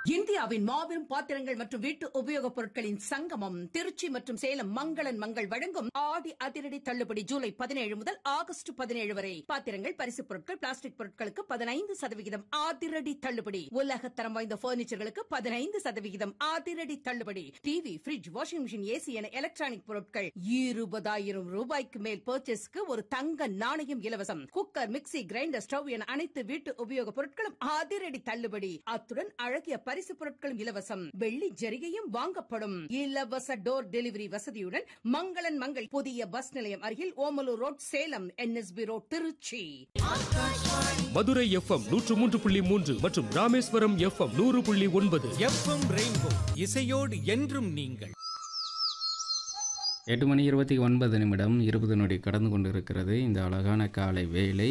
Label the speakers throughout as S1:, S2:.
S1: இந்தியாவின் மாபெரும் பாத்திரங்கள் மற்றும் வீட்டு உபயோகப் பொருட்களின் சங்கமம் திருச்சி மற்றும் சேலம் மங்களன் மங்கள் வழங்கும் ஆடி அதிரடி தள்ளுபடி ஜூலை பதினேழு முதல் ஆகஸ்ட் பதினேழு வரை பாத்திரங்கள் பரிசுப் பொருட்கள் பிளாஸ்டிக் பொருட்களுக்கு பதினைந்து சதவிகிதம் அதிரடி தள்ளுபடி உலக தரம் வாய்ந்த பர்னிச்சர்களுக்கு பதினைந்து சதவிகிதம் அதிரடி தள்ளுபடி TV fridge washing machine AC என எலக்ட்ரானிக் பொருட்கள் இருபதாயிரம் ரூபாய்க்கு மேல் பர்ச்சேஸ்க்கு ஒரு தங்க நாணயம் இலவசம் குக்கர் மிக்ஸி கிரைண்டர் ஸ்டவ் என அனைத்து வீட்டு உபயோகப் பொருட்களும் அதிரடி தள்ளுபடி அத்துடன் அழகிய பரிசு பொருட்களும் இலவசம் வெள்ளி ஜரிகையும் வாங்கப்படும் இலவச டோர் டெலிவரி வசதியுடன் மங்களன் மங்கள் புதிய பஸ் நிலையம் அருகில் Omalur road Salem NSB road Tiruchi
S2: Madurai FM நூற்று மூன்று புள்ளி மூன்று மற்றும் ராமேஸ்வரம் எஃப்எம் நூறு புள்ளி ஒன்பது
S3: எஃப்எம் ரெயின்போ இசையோடு என்றும் நீங்கள்
S4: எட்டு மணி இருபத்தி ஒன்பது நிமிடம் இருபது நொடி கடந்து கொண்டிருக்கிறது இந்த அழகான காலை வேலை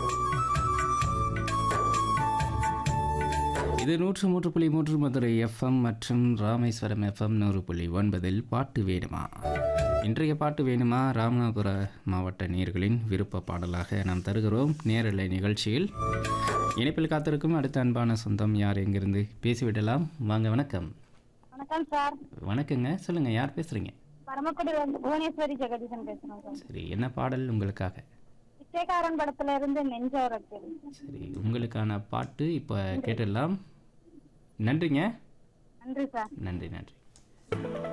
S4: இது நூற்று மூன்று புள்ளி மூன்று மதுரை எஃப்எம் மற்றும் ராமேஸ்வரம் எஃப்எம் நூறு புள்ளி ஒன்பதில் பாட்டு வேணுமா இன்றைய பாட்டு வேணுமா ராமநாதபுர மாவட்ட நேர்களின் விருப்ப பாடலாக நாம் தருகிறோம் நேரலை நிகழ்ச்சியில் இணைப்பில் காத்திருக்கும் அடுத்த அன்பான சொந்தம் யார் எங்கிருந்து பேசிவிடலாம் வாங்க வணக்கம்
S5: வணக்கம் சார்
S4: வணக்கங்க சொல்லுங்க யார் பேசுறீங்க
S5: பரமக்குடி வந்து புவனேஸ்வரி ஜெகதீசன் பேசுறோம் சார்
S4: சரி என்ன பாடல் உங்களுக்காக
S5: பிச்சைக்காரன் படத்துல இருந்து நெஞ்சோரத்தில்
S4: சரி உங்களுக்கான பாட்டு இப்போ கேட்டுடலாம் நன்றிங்க
S5: நன்றி சார்
S4: நன்றி நன்றி